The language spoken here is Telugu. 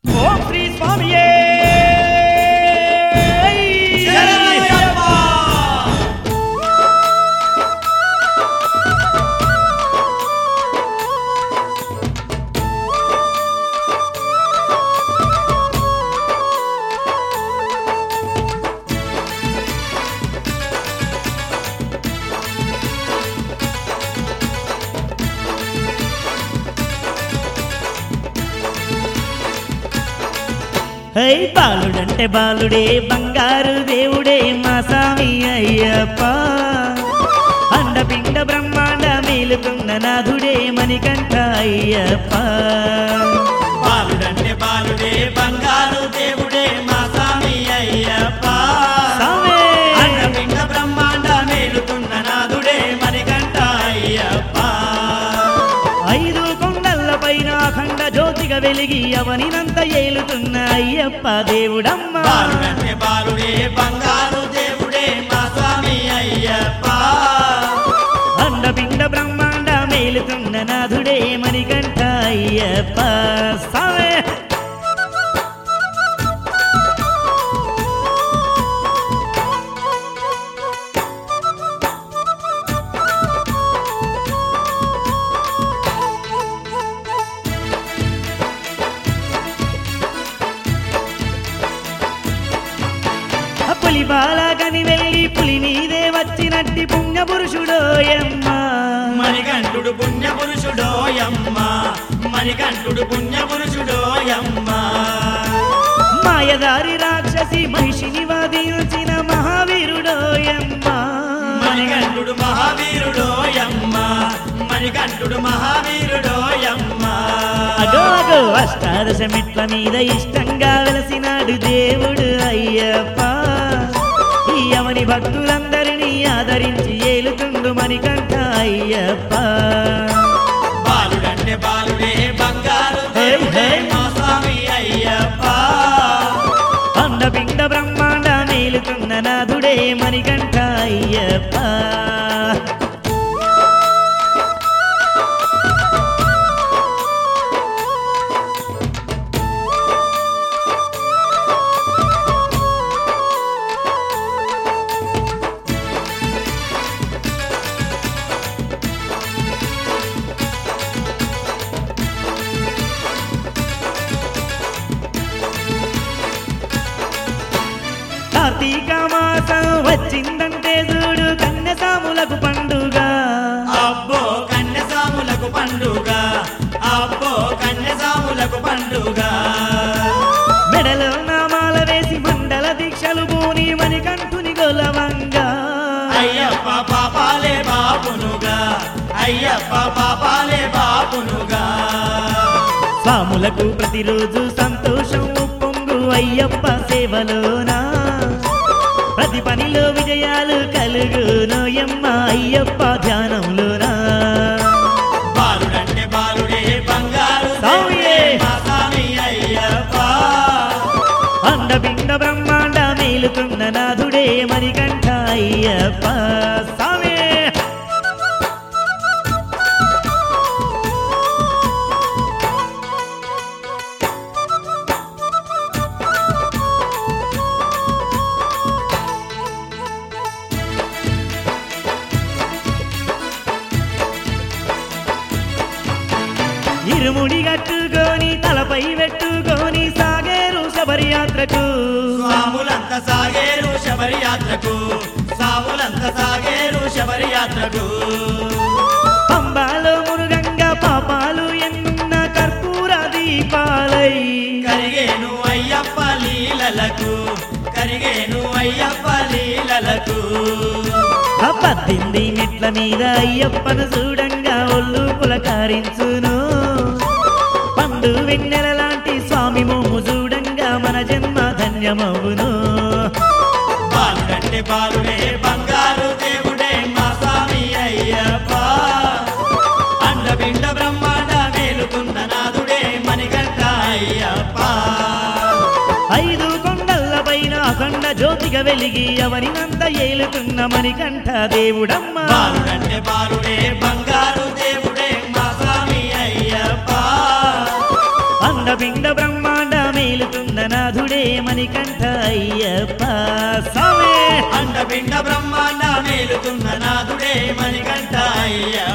ఓం శ్రీ స్వామియే హై బాలుడంటే బాలుడే బంగారు దేవుడే మా స్వామి అయ్యప్ప అండపిండ బ్రహ్మాండ మేలుకున్న నాథుడే మణికంఠ అయ్యప్ప బాలుడంటే బాలుడే బంగారు దేవుడే మా స్వామి అయ్యప్ప స్వామి! అండపిండ బ్రహ్మాండ మేలుతున్న నాదుడే మణికంఠ అయ్యప్ప ఐదు కొండల పైన అఖండ జ్యోతిగా వెలిగి అవనినంత ఏలుతున్న అయ్యప్ప దేవుడమ్మ బాలుడంటే బాలుడే బంగారు దేవుడే మా స్వామి అయ్యప్ప అండపిండ బ్రహ్మాండ మేలుకున్న నాథుడే మణికంఠ అయ్యప్ప స్వామి ఆ పులి బాలాగని వెళ్ళి పులి నీదే వచ్చినట్టి పుణ్య పురుషుడోయమ్మ మణికంఠుడు పుణ్య పురుషుడోయమ్మ మణికంఠుడు పుణ్య పురుషుడోయమ్మ మాయదారి రాక్షసి మహిషిని వాదించిన మహావీరుడోయమ్మ మణికంఠుడు మహావీరుడోయమ్మ మణికంఠుడు మహావీరుడోయమ్మ అగో అగో అష్టాదశ మెట్ల మీద ఇష్టంగా వెలసినాడు దేవుడు అయ్యప్ప ఈ యమని భక్తులందరినీ ఆదరించి ఏలుతుండు మణికంఠ అయ్యప్ప బాలుడంటే బాలుడే బంగారు హే, దేవుడే హే. మా స్వామి అయ్యప్ప అండపిండ బ్రహ్మాండ మేలుకున్న నాథుడే మణికంఠ అయ్యప్ప కార్తీక మాసం వచ్చిందంటే చూడు కన్యసాములకు పండుగ అబ్బో కన్యసాములకు పండుగ అబ్బో కన్యసాములకు పండుగ మెడలో నామాల వేసి మండల దీక్షలు పూని మణికంఠుని గొలవంగా అయ్యప్ప పాపాలే బాపునుగా అయ్యప్ప పాపాలే బాపునుగా స్వాములకు ప్రతిరోజు సంతోషం ఉప్పొంగు అయ్యప్ప సేవలోనా ప్రతి పనిలో విజయాలు కలుగును ఎమ్మ అయ్యప్ప ధ్యానంలోనా బాలుడంటే బాలుడే బంగారు స్వామియే. దేవుడే మా స్వామి అయ్యప్ప అండపిండ బ్రహ్మాండ మేలుతున్న నాథుడే మణికంఠ అయ్యప్ప స్వామి ఇరుముడి కట్టుకొని తలపై పెట్టుకొని సాగేరు శబరియాత్రకు స్వాములంత సాగేరు శబరి యాత్రకు స్వాములంత సాగేరు శబరి యాత్రకు పంబాలో మురుగంగా పాపాలు ఎన్నున్న కర్పూర దీపాలై కరిగేను అయ్యప్ప లీలలకు కరిగేను అయ్యప్ప లీలలకు ఆ పద్దెనిమిది మెట్ల మీద అయ్యప్పను చూడంగా ఒళ్ళు పులకారించును పండు వెన్నెల లాంటి స్వామి మోము చూడంగా మన జన్మ ధన్యమవును బాలుడంటే బాలుడే బంగారు దేవుడే మా స్వామి అయ్యప్ప అండపిండ బ్రహ్మాండ మేలుకున్న నాదుడే మణికంఠ అయ్యప్ప ఐదు కొండల పైన అఖండ జ్యోతిగా వెలిగి అవనినంత ఏలుతున్న మణికంఠ దేవుడమ్మ బాలుడంటే బాలుడే బంగారు దేవుడే మా స్వామి అయ్యప్ప అండ అండపిండ బ్రహ్మాండ మేలుతున్న నాథుడే మణికంఠ అయ్యప్ప స్వామి అండపిండ బ్రహ్మాండ మేలుతున్న నాథుడే మణికంఠ అయ్యప్ప